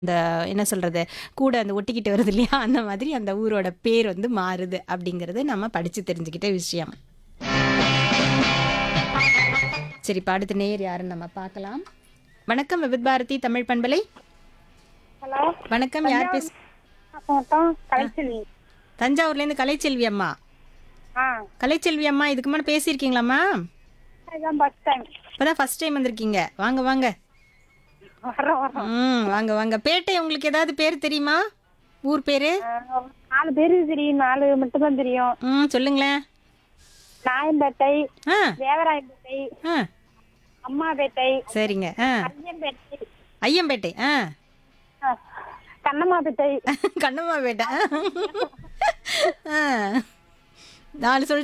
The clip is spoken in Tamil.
இந்த என்ன சொல்றது கூட அந்த ஒட்டிக்கிட்டு வருது இல்லையா அந்த மாதிரி அந்த ஊரோட பேர் வந்து மாறுது அப்படிங்கிறது நம்ம படிச்சு தெரிஞ்சுக்கிட்ட விஷயம் சரி இப்ப அடுத்த நேர் யாருன்னு நம்ம பார்க்கலாம் வணக்கம் விவித் பாரதி தமிழ் பண்பலை ஹலோ வணக்கம் யார் பேச வணக்கம் கலைச்செல்வி தஞ்சாவூர்ல இருந்து கலைச்செல்வி அம்மா ஆ கலைச்செல்வி அம்மா இதுக்கு முன்னாடி பேசியிருக்கீங்களாம்மா இதுதான் ஃபர்ஸ்ட் டைம் இப்பதான் ஃபர்ஸ்ட் டைம் வந்திருக்கீங்க வாங்க வாங்க வரோம் வரோம் ம் வாங்க வாங்க பேட்டை உங்களுக்கு ஏதாவது பேர் தெரியுமா ஊர் பேரு ஆ, நாலு பேரு தெரியும் நாலு மட்டும்தான் தெரியும் ம் சொல்லுங்களேன் நாயம்பேட்டை ஆ தேவராயம்பேட்டை ஆ அம்மாபேட்டை சரிங்க ஆ ஐயம்பேட்டை ஐயம்பேட்டை ஆ ஆ, கண்ணம்மாபேட்டை கண்ணம்மா பேட்டை ஆ நாலு சொல்